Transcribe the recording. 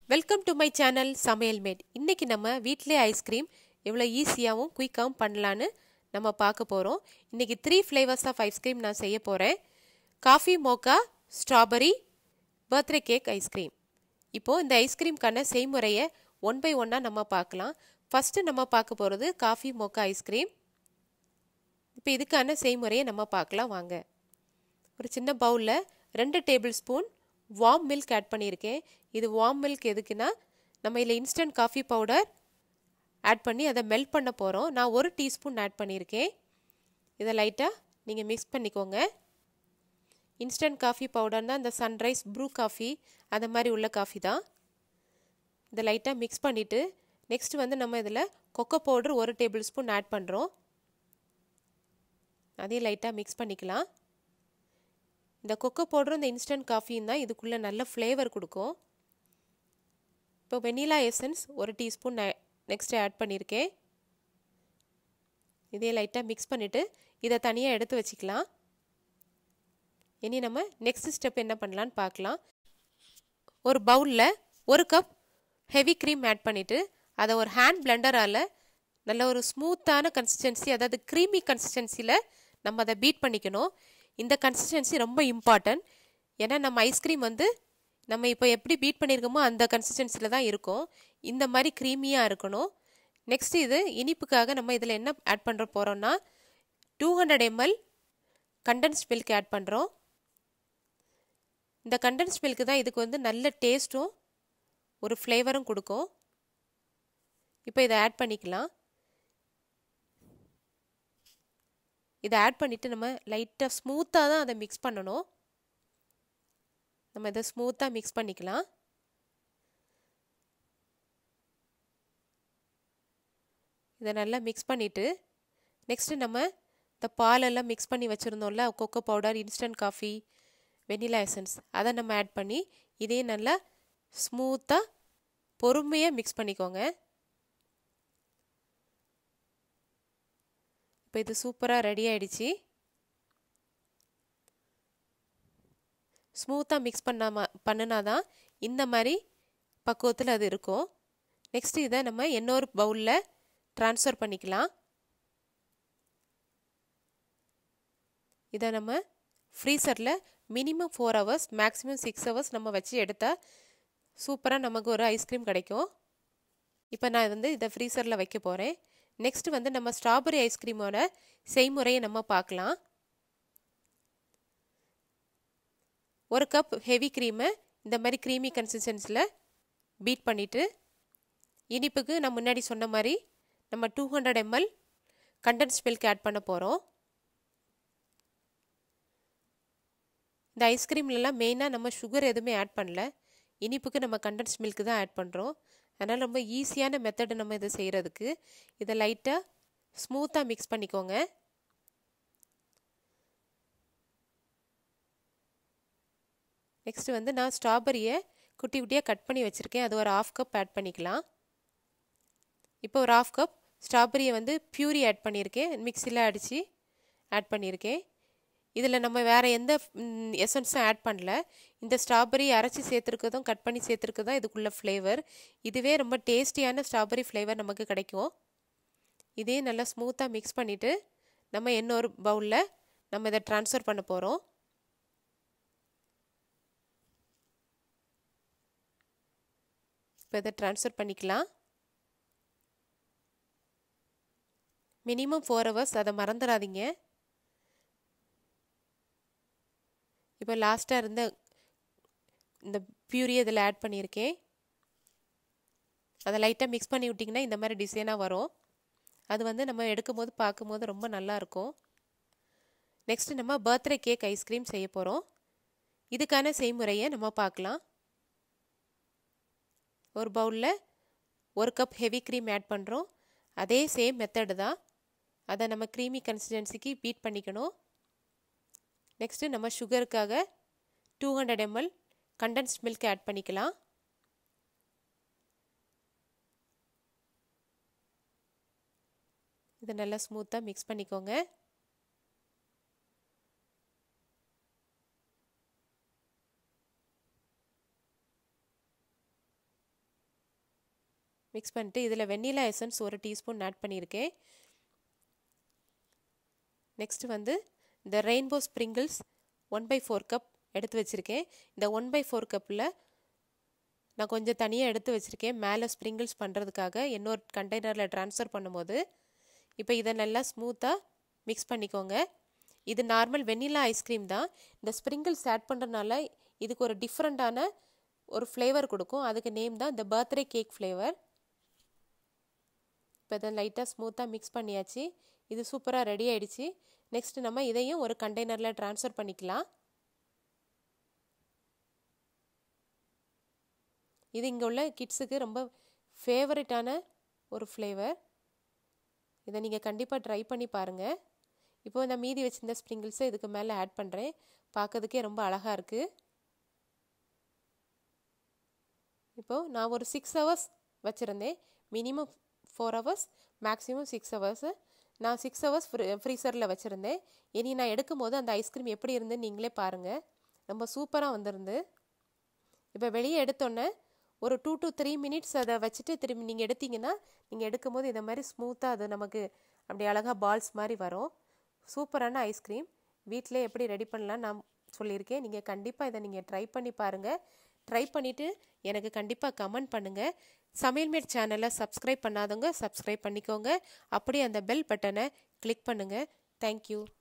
welcome to my channel சமையல் made இன்னைக்கு நம்ம வீட்டிலே ஐஸ்கிரீம் எவ்வளோ ஈஸியாகவும் குயிக்காகவும் பண்ணலான்னு நம்ம பார்க்க போகிறோம் இன்னைக்கு த்ரீ ஃப்ளேவர்ஸ் ஆஃப் ஐஸ்கிரீம் நான் செய்ய போகிறேன் coffee mocha strawberry birthday cake ice cream இப்போது இந்த ஐஸ்கிரீம்க்கான செய்முறையை ஒன் பை ஒன்னாக நம்ம பார்க்கலாம் ஃபஸ்ட்டு நம்ம பார்க்க போகிறது காஃபி மோக்கா ஐஸ்கிரீம் இப்போ இதுக்கான செய்முறையை நம்ம பார்க்கலாம் வாங்க ஒரு சின்ன பவுலில் ரெண்டு table spoon warm milk add பண்ணியிருக்கேன் இது வார்ம் மில்க் எதுக்குன்னா நம்ம இதில் இன்ஸ்டன்ட் காஃபி பவுடர் ஆட் பண்ணி அதை மெல்ட் பண்ண போகிறோம் நான் ஒரு டீஸ்பூன் ஆட் பண்ணியிருக்கேன் இதை லைட்டாக நீங்கள் மிக்ஸ் பண்ணிக்கோங்க இன்ஸ்டன்ட் காஃபி பவுடர்னா இந்த சன்ரைஸ் ப்ரூ காஃபி அந்த மாதிரி உள்ள காஃபி தான் இதை லைட்டாக மிக்ஸ் பண்ணிவிட்டு நெக்ஸ்ட் வந்து நம்ம இதில் கொக்கோ பவுடர் ஒரு டேபிள் ஸ்பூன் ஆட் பண்ணுறோம் அதையும் லைட்டாக மிக்ஸ் பண்ணிக்கலாம் இந்த கொக்கோ பவுடரும் இந்த இன்ஸ்டன்ட் காஃபியும் தான் இதுக்குள்ளே நல்ல ஃப்ளேவர் கொடுக்கும் இப்போ வெனிலா எசன்ஸ் ஒரு டீஸ்பூன் நெக்ஸ்ட்டு ஆட் பண்ணியிருக்கேன் இதே லைட்டாக மிக்ஸ் பண்ணிவிட்டு இதை தனியாக எடுத்து வச்சுக்கலாம் இனி நம்ம நெக்ஸ்ட் ஸ்டெப் என்ன பண்ணலான்னு பார்க்கலாம் ஒரு பவுலில் ஒரு கப் ஹெவி க்ரீம் ஆட் பண்ணிவிட்டு அதை ஒரு ஹேண்ட் பிளெண்டரால் நல்ல ஒரு ஸ்மூத்தான கன்சிஸ்டன்சி அதாவது க்ரீமி கன்சிஸ்டன்சியில் நம்ம அதை பீட் பண்ணிக்கணும் இந்த கன்சிஸ்டன்சி ரொம்ப இம்பார்ட்டன்ட் ஏன்னா நம்ம ஐஸ்கிரீம் வந்து நம்ம இப்போ எப்படி பீட் பண்ணியிருக்கோமோ அந்த கன்சிஸ்டன்சியில் தான் இருக்கும் இந்த மாதிரி க்ரீமியாக இருக்கணும் நெக்ஸ்ட் இது இனிப்புக்காக நம்ம இதில் என்ன ஆட் பண்ணுற போகிறோம்னா two hundred ML condensed milk add பண்ணுறோம் இந்த கண்டென்ஸ்ட் மில்க் தான் இதுக்கு வந்து நல்ல டேஸ்ட்டும் ஒரு ஃப்ளேவரும் கொடுக்கும் இப்போ இதை ஆட் பண்ணிக்கலாம் இதை ஆட் பண்ணிவிட்டு நம்ம லைட்டாக ஸ்மூத்தாக தான் அதை மிக்ஸ் பண்ணணும் நம்ம இதை ஸ்மூத்தாக மிக்ஸ் பண்ணிக்கலாம் இதை நல்லா மிக்ஸ் பண்ணிவிட்டு நெக்ஸ்ட்டு நம்ம இந்த பாலெல்லாம் மிக்ஸ் பண்ணி வச்சுருந்தோம்ல cocoa powder instant coffee vanilla essence அதை நம்ம ஆட் பண்ணி இதையும் நல்லா ஸ்மூத்தாக பொறுமையாக மிக்ஸ் பண்ணிக்கோங்க இப்போ இது சூப்பராக ரெடி ஆகிடுச்சு ஸ்மூத்தாக மிக்ஸ் பண்ணாம பண்ணினா தான் இந்த மாதிரி பக்குவத்தில் அது இருக்கும் நெக்ஸ்ட்டு இதை நம்ம இன்னொரு பவுலில் ட்ரான்ஸ்ஃபர் பண்ணிக்கலாம் இதை நம்ம ஃப்ரீசரில் minimum four hours maximum six hours நம்ம வச்சு எடுத்தால் சூப்பராக நமக்கு ஒரு ஐஸ்கிரீம் கிடைக்கும் இப்போ நான் வந்து இதை ஃப்ரீசரில் வைக்க போகிறேன் நெக்ஸ்ட் வந்து நம்ம ஸ்ட்ராபெரி ஐஸ்கிரீமோட செய்முறையை நம்ம பார்க்கலாம் ஒரு கப் ஹெவி க்ரீமை இந்த மாதிரி க்ரீமி கன்சிஸ்டன்சியில் பீட் பண்ணிவிட்டு இனிப்புக்கு நான் முன்னாடி சொன்ன மாதிரி நம்ம two hundred ML condensed milk add பண்ண போகிறோம் இந்த ஐஸ்கிரீம்லலாம் மெயினாக நம்ம சுகர் எதுவுமே ஆட் பண்ணல இனிப்புக்கு நம்ம கண்டென்ஸ் மில்க் தான் ஆட் பண்ணுறோம் அதனால் ரொம்ப ஈஸியான மெத்தடு நம்ம இதை செய்கிறதுக்கு இதை லைட்டாக ஸ்மூத்தாக மிக்ஸ் பண்ணிக்கோங்க நெக்ஸ்ட் வந்து நான் ஸ்ட்ராபெரியை குட்டி குட்டியாக கட் பண்ணி வச்சுருக்கேன் அது ஒரு ஆஃப் கப் ஆட் பண்ணிக்கலாம் இப்போ ஒரு ஆஃப் கப் ஸ்ட்ராபெரியை வந்து பியூரி ஆட் பண்ணியிருக்கேன் மிக்சியில் அடித்து ஆட் பண்ணியிருக்கேன் இதில் நம்ம வேறு எந்த எசன்ஸும் ஆட் பண்ணல இந்த ஸ்ட்ராபெரி அரைச்சி சேர்த்துருக்கதும் கட் பண்ணி சேர்த்துருக்கதும் இதுக்குள்ள ஃப்ளேவர் இதுவே ரொம்ப டேஸ்டியான ஸ்ட்ராபெரி ஃப்ளேவர் நமக்கு கிடைக்கும் இதே நல்லா ஸ்மூத்தாக மிக்ஸ் பண்ணிவிட்டு நம்ம இன்னொரு பவுலில் நம்ம இதை ட்ரான்ஸ்ஃபர் பண்ண போகிறோம் இப்போ இதை ட்ரான்ஸ்ஃபர் பண்ணிக்கலாம் மினிமம் ஃபோர் ஹவர்ஸ் அதை மறந்துடாதீங்க இப்போ லாஸ்ட்டாக இருந்த இந்த பியூரி இதில் ஆட் பண்ணியிருக்கேன் அதை லைட்டாக மிக்ஸ் பண்ணி விட்டிங்கன்னா இந்த மாதிரி டிசைனாக வரும் அது வந்து நம்ம எடுக்கும்போது பார்க்கும்போது ரொம்ப நல்லாயிருக்கும் நெக்ஸ்ட்டு நம்ம பர்த்டே கேக் ஐஸ்கிரீம் செய்ய போகிறோம் இதுக்கான செய்முறையை நம்ம பார்க்கலாம் ஒரு பவுலில் ஒரு கப் ஹெவி க்ரீம் ஆட் பண்ணுறோம் அதே சேம் மெத்தடு தான் அதை நம்ம க்ரீமி கன்சிஸ்டன்சிக்கு பீட் பண்ணிக்கணும் நெக்ஸ்ட்டு நம்ம சுகருக்காக two hundred ML condensed milk add பண்ணிக்கலாம் இதை நல்லா ஸ்மூத்தாக மிக்ஸ் பண்ணிக்கோங்க மிக்ஸ் பண்ணிட்டு இதில் வெண்ணிலா எசன்ஸ் ஒரு டீஸ்பூன் ஆட் பண்ணியிருக்கேன் நெக்ஸ்ட்டு வந்து இந்த rainbow sprinkles one by four cup எடுத்து வச்சுருக்கேன் இந்த ஒன் பை ஃபோர் கப்பில் நான் கொஞ்சம் தனியாக எடுத்து வச்சுருக்கேன் மேலே ஸ்ப்ரிங்கிள்ஸ் பண்ணுறதுக்காக இன்னொரு கண்டெய்னரில் ட்ரான்ஸ்ஃபர் பண்ணும்போது இப்போ இதை நல்லா ஸ்மூத்தாக மிக்ஸ் பண்ணிக்கோங்க இது நார்மல் வெண்ணிலா ஐஸ்கிரீம் தான் இந்த ஸ்ப்ரிங்கிள்ஸ் ஆட் பண்ணுறதுனால இதுக்கு ஒரு டிஃப்ரெண்ட்டான ஒரு ஃப்ளேவர் கொடுக்கும் அதுக்கு நேம் தான் இந்த பர்த்டே கேக் ஃப்ளேவர் இப்போ இதை லைட்டாக ஸ்மூத்தாக மிக்ஸ் பண்ணியாச்சு இது சூப்பராக ரெடி ஆயிடுச்சு நெக்ஸ்ட் நம்ம இதையும் ஒரு கண்டெய்னரில் ட்ரான்ஸ்ஃபர் பண்ணிக்கலாம் இது இங்கே உள்ள கிட்ஸுக்கு ரொம்ப ஃபேவரட்டான ஒரு ஃப்ளேவர் இதை நீங்கள் கண்டிப்பாக ட்ரை பண்ணி பாருங்கள் இப்போ நான் மீதி வச்சிருந்த ஸ்ப்ரிங்கிள்ஸை இதுக்கு மேலே ஆட் பண்ணுறேன் பார்க்கறதுக்கே ரொம்ப அழகாக இருக்குது இப்போது நான் ஒரு சிக்ஸ் ஹவர்ஸ் வச்சுருந்தேன் minimum four hours maximum six hours நான் சிக்ஸ் ஹவர்ஸ் ஃப்ரீ ஃப்ரீசரில் வச்சுருந்தேன் இனி நான் எடுக்கும் போது அந்த ஐஸ்கிரீம் எப்படி இருந்துன்னு நீங்களே பாருங்கள் ரொம்ப சூப்பராக வந்திருந்து இப்போ வெளியே எடுத்தோன்னே ஒரு டூ டு த்ரீ மினிட்ஸ் அதை வச்சுட்டு திரும்பி நீங்கள் எடுத்தீங்கன்னா நீங்கள் எடுக்கும் போது இந்த மாதிரி ஸ்மூத்தாக அது நமக்கு அப்படி அழகாக பால்ஸ் மாதிரி வரும் சூப்பரான ஐஸ்கிரீம் வீட்டிலே எப்படி ரெடி பண்ணலாம் நான் சொல்லியிருக்கேன் நீங்கள் கண்டிப்பாக இதை நீங்கள் ட்ரை பண்ணி பாருங்கள் ட்ரை பண்ணிவிட்டு எனக்கு கண்டிப்பாக கமெண்ட் பண்ணுங்கள் சமையல்மேட் சேனலை சப்ஸ்கிரைப் பண்ணாதவங்க சப்ஸ்கிரைப் பண்ணிக்கோங்க அப்படியே அந்த பெல் பட்டனை கிளிக் பண்ணுங்கள் தேங்க்யூ